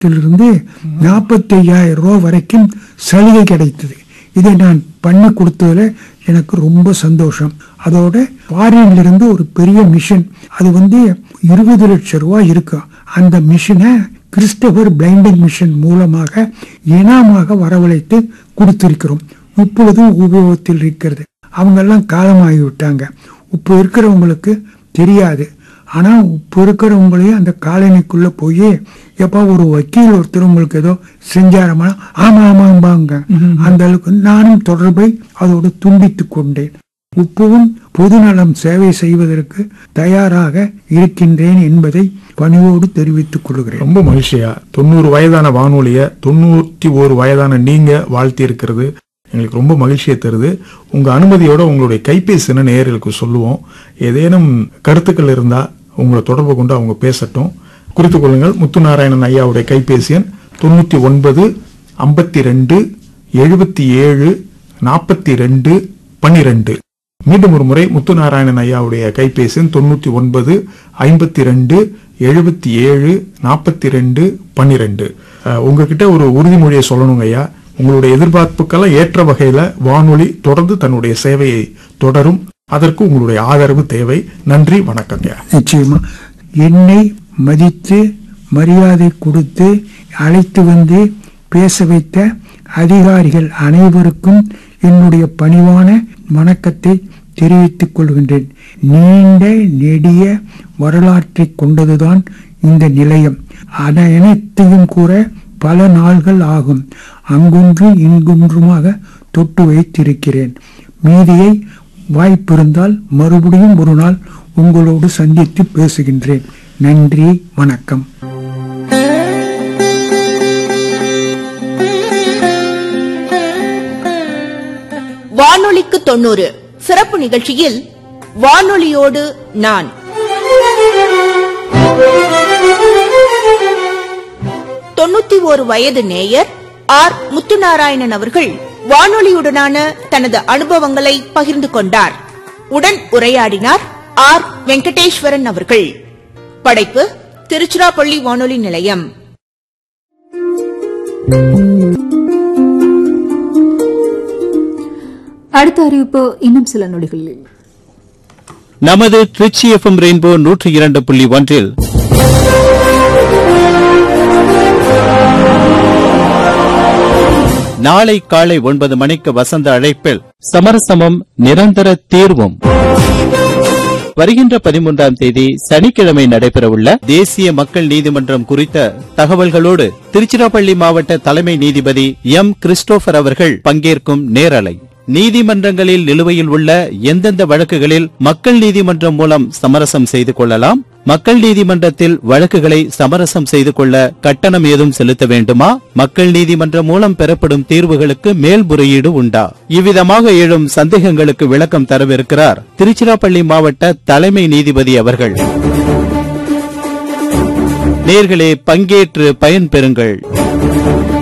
இருந்து நாற்பத்தி ஐயாயிரம் ரூபா வரைக்கும் சலுகை கிடைத்தது இதை நான் பண்ணி கொடுத்ததுல எனக்கு ரொம்ப சந்தோஷம் அதோட ஃபாரின்ல இருந்து ஒரு பெரிய மிஷின் அது வந்து இருபது லட்சம் ரூபாய் இருக்கும் அந்த மிஷினை கிறிஸ்டபர் பிளைண்டிங் மிஷன் மூலமாக இனாமாக வரவழைத்து கொடுத்திருக்கிறோம் இப்பொழுதும் உபயோகத்தில் இருக்கிறது அவங்க எல்லாம் காலமாகி விட்டாங்க இப்போ இருக்கிறவங்களுக்கு தெரியாது ஆனா இப்போ இருக்கிறவங்களையும் அந்த காலனிக்குள்ள போய் எப்பா ஒரு வக்கீல் ஒருத்தர் உங்களுக்கு ஏதோ செஞ்சாரமா ஆமா ஆமாம்பாங்க அந்த அளவுக்கு நானும் தொடர்பை அதோடு துண்டித்து கொண்டேன் இப்பவும் பொதுநலம் சேவை செய்வதற்கு தயாராக இருக்கின்றேன் என்பதை பணிவோடு தெரிவித்துக் கொள்கிறேன் ரொம்ப மகிழ்ச்சியா தொண்ணூறு வயதான வானொலிய தொண்ணூத்தி ஒரு வயதான நீங்க வாழ்த்தி இருக்கிறது எங்களுக்கு ரொம்ப மகிழ்ச்சியை தருது உங்க அனுமதியோட உங்களுடைய கைபேசி நேயர்களுக்கு சொல்லுவோம் ஏதேனும் கருத்துக்கள் இருந்தா உங்களை தொடர்பு கொண்டு அவங்க பேசட்டும் குறித்துக் கொள்ளுங்கள் முத்துநாராயணன் ஐயாவுடைய கைபேசி எண் தொண்ணூத்தி ஒன்பது ஐம்பத்தி ரெண்டு எழுபத்தி ஏழு நாற்பத்தி ரெண்டு பன்னிரெண்டு மீண்டும் ஒரு முறை முத்துநாராயணன் ஐயாவுடைய கைபேசி எண் தொண்ணூத்தி ஒன்பது ஐம்பத்தி ரெண்டு எழுபத்தி ஏழு நாற்பத்தி ரெண்டு பன்னிரெண்டு உங்ககிட்ட ஒரு உறுதிமொழியை சொல்லணுங்க ஐயா உங்களுடைய எதிர்பார்ப்புக்கெல்லாம் ஏற்ற வகையில வானொலி தொடர்ந்து தன்னுடைய சேவையை தொடரும் அதற்கு உங்களுடைய ஆதரவு தேவை நன்றி வணக்கம் ஐயா நிச்சயமா என்னை மதித்து மரியாதை கொடுத்து அழைத்து வந்து பேச வைத்த அதிகாரிகள் அனைவருக்கும் என்னுடைய பணிவான வணக்கத்தை தெரிவித்துக் கொள்கின்றேன் நீண்ட நெடிய வரலாற்றை கொண்டதுதான் இந்த நிலையம் அதை அனைத்தையும் கூற பல நாள்கள் ஆகும் அங்கொன்று இங்கொன்றுமாக தொட்டு வைத்திருக்கிறேன் மீதியை வாய்ப்பிருந்தால் மறுபடியும் ஒரு நாள் உங்களோடு சந்தித்து பேசுகின்றேன் நன்றி வணக்கம் வானொலிக்கு தொண்ணூறு சிறப்பு நிகழ்ச்சியில் வானொலியோடு நான் தொண்ணூத்தி ஒரு வயது நேயர் ஆர் முத்துநாராயணன் அவர்கள் வானொலியுடனான தனது அனுபவங்களை பகிர்ந்து கொண்டார் உடன் உரையாடினார் ஆர் வெங்கடேஸ்வரன் அவர்கள் படைப்பு திருச்சிராப்பள்ளி வானொலி நிலையம் அடுத்த அறிவிப்பு இன்னும் சில நொடிகளில் நமது திருச்சி எஃப்எம் ரெயின்போ நூற்றி இரண்டு புள்ளி ஒன்றில் நாளை காலை ஒன்பது மணிக்கு வசந்த அழைப்பில் சமரசமும் நிரந்தர தீர்வும் வருகின்ற பதிமூன்றாம் தேதி சனிக்கிழமை நடைபெறவுள்ள தேசிய மக்கள் நீதிமன்றம் குறித்த தகவல்களோடு திருச்சிராப்பள்ளி மாவட்ட தலைமை நீதிபதி எம் கிறிஸ்டோபர் அவர்கள் பங்கேற்கும் நேரலை நீதிமன்றங்களில் நிலுவையில் உள்ள எந்தெந்த வழக்குகளில் மக்கள் நீதிமன்றம் மூலம் சமரசம் செய்து கொள்ளலாம் மக்கள் நீதிமன்றத்தில் வழக்குகளை சமரசம் செய்து கொள்ள கட்டணம் ஏதும் செலுத்த வேண்டுமா மக்கள் நீதிமன்றம் மூலம் பெறப்படும் தீர்வுகளுக்கு மேல்முறையீடு உண்டா இவ்விதமாக எழும் சந்தேகங்களுக்கு விளக்கம் தரவிருக்கிறார் திருச்சிராப்பள்ளி மாவட்ட தலைமை நீதிபதி அவர்கள் நேர்களே பங்கேற்று பயன்பெறுங்கள்